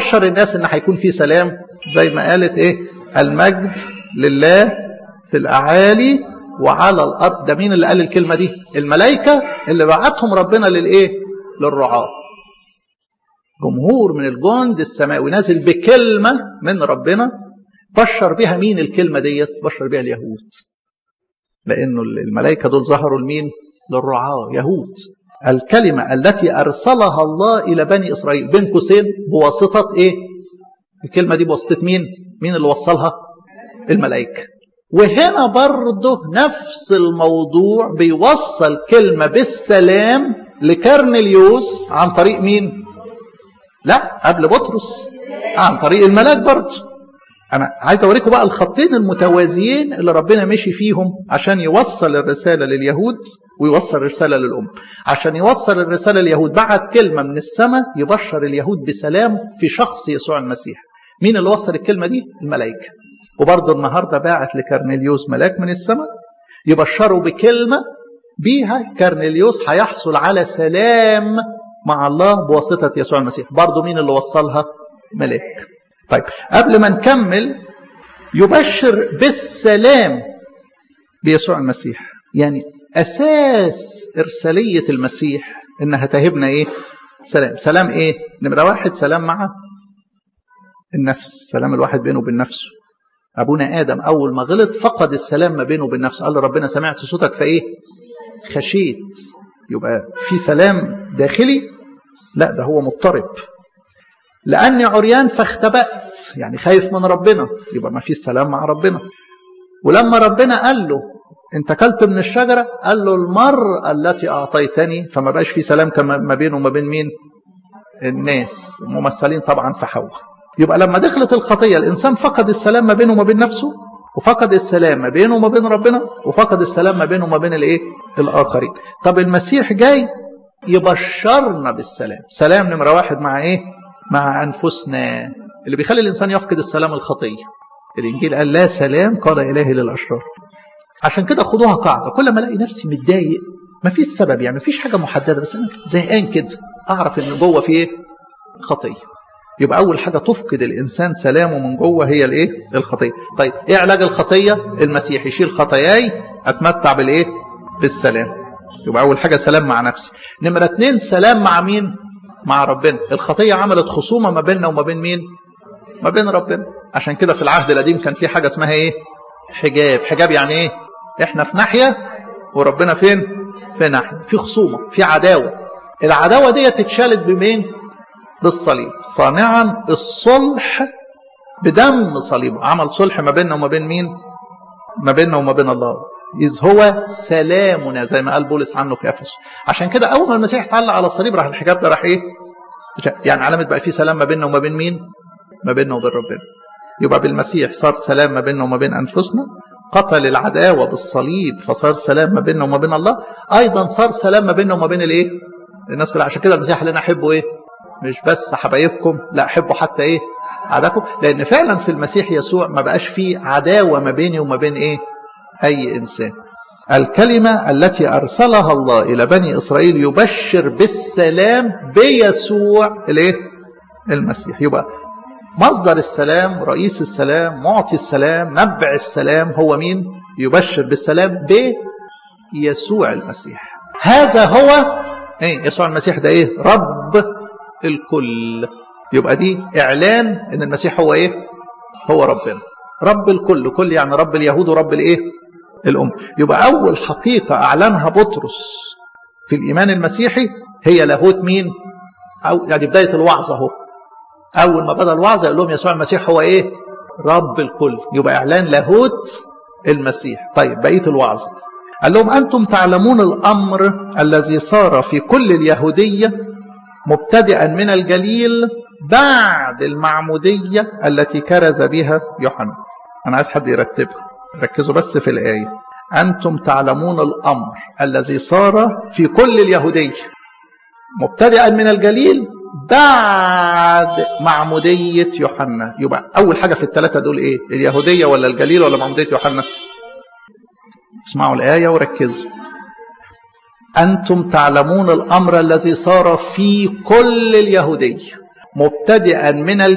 بشر الناس ان هيكون في سلام زي ما قالت ايه المجد لله في الاعالي وعلى الارض ده مين اللي قال الكلمه دي الملائكه اللي بعتهم ربنا للايه للرعاه جمهور من الجند السماوي نازل بكلمه من ربنا بشر بها مين الكلمه ديت بشر بها اليهود لانه الملائكه دول ظهروا لمين للرعاه يهود الكلمه التي ارسلها الله الى بني اسرائيل بين قوسين بواسطه ايه الكلمه دي بواسطه مين مين اللي وصلها الملائكه وهنا برضه نفس الموضوع بيوصل كلمه بالسلام لكرنليوس عن طريق مين لا قبل بطرس عن طريق الملاك برضه انا عايز اوريكم بقى الخطين المتوازيين اللي ربنا مشي فيهم عشان يوصل الرساله لليهود ويوصل الرساله للام عشان يوصل الرساله لليهود بعت كلمه من السماء يبشر اليهود بسلام في شخص يسوع المسيح مين اللي وصل الكلمه دي الملائكه وبرضه النهارده باعت لكرنيليوس ملاك من السماء يبشروا بكلمه بيها كرنيليوس هيحصل على سلام مع الله بواسطه يسوع المسيح برضه مين اللي وصلها ملاك طيب قبل ما نكمل يبشر بالسلام بيسوع المسيح يعني اساس ارساليه المسيح انها تهبنا ايه سلام سلام ايه نمره واحد سلام مع النفس سلام الواحد بينه وبين نفسه ابونا ادم اول ما غلط فقد السلام ما بينه وبين نفسه قال له ربنا سمعت صوتك فايه خشيت يبقى في سلام داخلي لا ده هو مضطرب لاني عريان فاختبأت يعني خايف من ربنا يبقى ما فيش سلام مع ربنا ولما ربنا قال له انت اكلت من الشجره قال له المرأة التي اعطيتني فما بقاش في سلام كما ما بينه وما بين مين الناس ممثلين طبعا في حواء يبقى لما دخلت الخطيه الانسان فقد السلام ما بينه وما بين نفسه وفقد السلام ما بينه وما بين ربنا وفقد السلام ما بينه وما بين الايه الاخرين طب المسيح جاي يبشرنا بالسلام سلام نمره واحد مع ايه مع انفسنا اللي بيخلي الانسان يفقد السلام الخطيه الانجيل قال لا سلام قال الهي للاشرار عشان كده خدوها قاعده كل ما الاقي نفسي متضايق ما فيش سبب يعني ما فيش حاجه محدده بس انا زهقان كده اعرف ان جوه في ايه خطيه يبقى اول حاجه تفقد الانسان سلامه من جوه هي الايه الخطيه طيب ايه علاج الخطيه المسيح يشيل خطاياي اتمتع بالايه بالسلام يبقى اول حاجه سلام مع نفسي نمره اتنين سلام مع مين مع ربنا الخطيه عملت خصومه ما بيننا وما بين مين ما بين ربنا عشان كده في العهد القديم كان في حاجه اسمها ايه حجاب حجاب يعني ايه احنا في ناحيه وربنا فين في ناحيه في خصومه في عداوه العداوه دي اتشالت بمين بالصليب صانعا الصلح بدم صليبه عمل صلح ما بيننا وما بين مين ما بيننا وما بين الله إذ هو سلامنا زي ما قال بولس عنه في أفسس عشان كده أول ما المسيح اتعلق على الصليب راح الحجاب ده راح إيه يعني علامة بقى في سلام ما بيننا وما بين مين ما بيننا وبين ربنا يبقى بالمسيح صار سلام ما بيننا وما بين أنفسنا قتل العداوة بالصليب فصار سلام ما بيننا وما بين الله أيضا صار سلام ما بيننا وما بين الإيه الناس كلها عشان كده المسيح قال لنا أحبوا إيه مش بس حبايبكم لا أحبوا حتى إيه عداكم لأن فعلا في المسيح يسوع ما بقاش فيه عداوة ما بيني وما بين إيه أي إنسان الكلمة التي أرسلها الله إلى بني إسرائيل يبشر بالسلام بيسوع الإيه؟ المسيح يبقى مصدر السلام رئيس السلام معطي السلام نبع السلام هو مين يبشر بالسلام بيسوع المسيح هذا هو ايه يسوع المسيح ده ايه رب الكل يبقى دي اعلان ان المسيح هو ايه هو ربنا رب الكل كل يعني رب اليهود ورب الايه الأم يبقى أول حقيقة أعلنها بطرس في الإيمان المسيحي هي لاهوت مين أو يعني بداية الوعظ أهو أول ما بدأ الوعظ يقول لهم يسوع المسيح هو إيه رب الكل يبقى إعلان لاهوت المسيح طيب بقية الوعظ قال لهم أنتم تعلمون الأمر الذي صار في كل اليهودية مبتدئا من الجليل بعد المعمودية التي كرز بها يوحنا أنا عايز حد يرتبها ركزوا بس في الآية أنتم تعلمون الأمر الذي صار في كل اليهودية مبتدئا من الجليل بعد معمودية يوحنا يبقى أول حاجة في الثلاثة دول إيه اليهودية ولا الجليل ولا معمودية يوحنا اسمعوا الآية وركزوا أنتم تعلمون الأمر الذي صار في كل اليهودية مبتدئا من